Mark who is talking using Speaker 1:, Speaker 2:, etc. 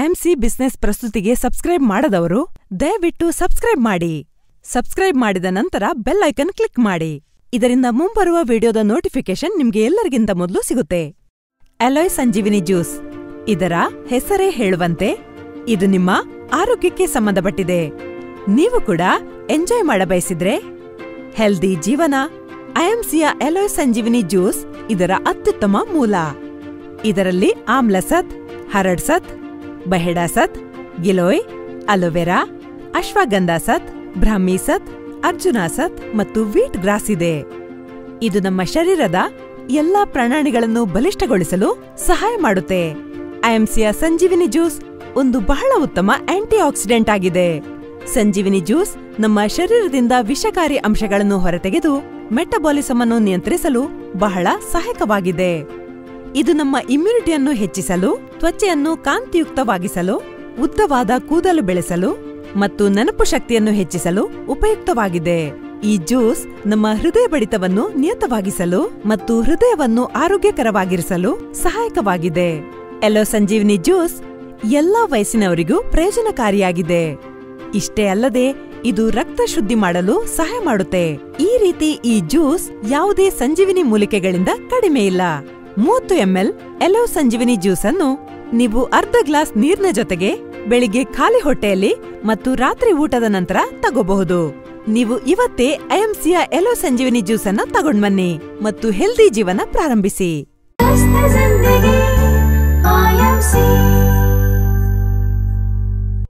Speaker 1: IMC business ಪ್ರಸ್ತುತಿಗೆ subscribe ಮಾಡದವರು ದಯವಿಟ್ಟು ಸಬ್ಸ್ಕ್ರೈಬ್ ಮಾಡಿ ಸಬ್ಸ್ಕ್ರೈಬ್ ಮಾಡಿದ ನಂತರ ಬೆಲ್ ಐಕನ್ ಕ್ಲಿಕ್ ಮಾಡಿ ಇದರಿಂದ ಮುಂಬರುವ ವಿಡಿಯೋದ ನೋಟಿಫಿಕೇಶನ್ ನಿಮ್ಗೆ ಎಲ್ಲರಿಗಿಂತ ಮೊದಲು ಸಿಗುತ್ತೆ ಅಲಾಯ್ ಸಂಜೀವಿನಿ ಜ್ಯೂಸ್ ಇದರ ಹೆಸರೇ ಹೇಳುವಂತೆ ಇದು ನಿಮ್ಮ ಆರೋಗ್ಯಕ್ಕೆ ಸಂಬಂಧಪಟ್ಟಿದೆ ನೀವು ಕೂಡ ಎಂಜಾಯ್ ಮಾಡಬಯಸಿದ್ರೆ ಹೆಲ್ದಿ ಜೀವನ ಐಎಂಸಿಯ ಎಲಾಯ್ ಸಂಜೀವಿನಿ ಜ್ಯೂಸ್ ಇದರ ಅತ್ಯುತ್ತಮ ಮೂಲ ಇದರಲ್ಲಿ ಆಮ್ಲಸತ್ ಹರಡ್ಸತ್ ಬಹೆಡಾಸತ್ ಗಿಲೋಯ್ ಅಲೋವೆರಾ ಅಶ್ವಗಂಧಾಸತ್ ಬ್ರಾಹ್ಮೀಸತ್ ಅರ್ಜುನಾಸತ್ ಮತ್ತು ವೀಟ್ ಗ್ರಾಸ್ ಇದೆ ಇದು ನಮ್ಮ ಶರೀರದ ಎಲ್ಲಾ ಪ್ರಣಾಳಿಗಳನ್ನು ಬಲಿಷ್ಠಗೊಳಿಸಲು ಸಹಾಯ ಮಾಡುತ್ತೆ ಐಎಂಸಿಯ ಸಂಜೀವಿನಿ ಜ್ಯೂಸ್ ಒಂದು ಬಹಳ ಉತ್ತಮ ಆಂಟಿ ಆಕ್ಸಿಡೆಂಟ್ ಆಗಿದೆ ಸಂಜೀವಿನಿ ಜ್ಯೂಸ್ ನಮ್ಮ ಶರೀರದಿಂದ ವಿಷಕಾರಿ ಅಂಶಗಳನ್ನು ಹೊರತೆಗೆದು ಮೆಟಬಾಲಿಸಮ್ ಅನ್ನು ನಿಯಂತ್ರಿಸಲು ಬಹಳ ಸಹಾಯಕವಾಗಿದೆ ಇದು ನಮ್ಮ ಇಮ್ಯುನಿಟಿಯನ್ನು ಹೆಚ್ಚಿಸಲು ತ್ವಚೆಯನ್ನು ಕಾಂತಿಯುಕ್ತವಾಗಿಸಲು ಉದ್ದವಾದ ಕೂದಲು ಬೆಳೆಸಲು ಮತ್ತು ನೆನಪು ಶಕ್ತಿಯನ್ನು ಹೆಚ್ಚಿಸಲು ಉಪಯುಕ್ತವಾಗಿದೆ ಈ ಜ್ಯೂಸ್ ನಮ್ಮ ಹೃದಯ ಬಡಿತವನ್ನು ನಿಯತವಾಗಿಸಲು ಮತ್ತು ಹೃದಯವನ್ನು ಆರೋಗ್ಯಕರವಾಗಿರಿಸಲು ಸಹಾಯಕವಾಗಿದೆ ಎಲೋ ಸಂಜೀವಿನಿ ಜ್ಯೂಸ್ ಎಲ್ಲಾ ವಯಸ್ಸಿನವರಿಗೂ ಪ್ರಯೋಜನಕಾರಿಯಾಗಿದೆ ಇಷ್ಟೇ ಅಲ್ಲದೆ ಇದು ರಕ್ತ ಶುದ್ಧಿ ಮಾಡಲು ಸಹಾಯ ಮಾಡುತ್ತೆ ಈ ರೀತಿ ಈ ಜ್ಯೂಸ್ ಯಾವುದೇ ಸಂಜೀವಿನಿ ಮೂಲಿಕೆಗಳಿಂದ ಕಡಿಮೆ ಇಲ್ಲ ಮೂವತ್ತು ಎಂಎಲ್ ಎಲೋ ಸಂಜೀವಿನಿ ಜ್ಯೂಸ್ ಅನ್ನು ನೀವು ಅರ್ಧ ಗ್ಲಾಸ್ ನೀರಿನ ಜೊತೆಗೆ ಬೆಳಿಗ್ಗೆ ಖಾಲಿ ಹೊಟ್ಟೆಯಲ್ಲಿ ಮತ್ತು ರಾತ್ರಿ ಊಟದ ನಂತರ ತಗೋಬಹುದು ನೀವು ಇವತ್ತೇ ಐಎಂಸಿಯ ಎಲೋ ಸಂಜೀವಿನಿ ಜ್ಯೂಸ್ ಅನ್ನ ತಗೊಂಡ್ಬನ್ನಿ ಮತ್ತು ಹೆಲ್ದಿ ಜೀವನ ಪ್ರಾರಂಭಿಸಿ
Speaker 2: मस्त जिंदगी IMC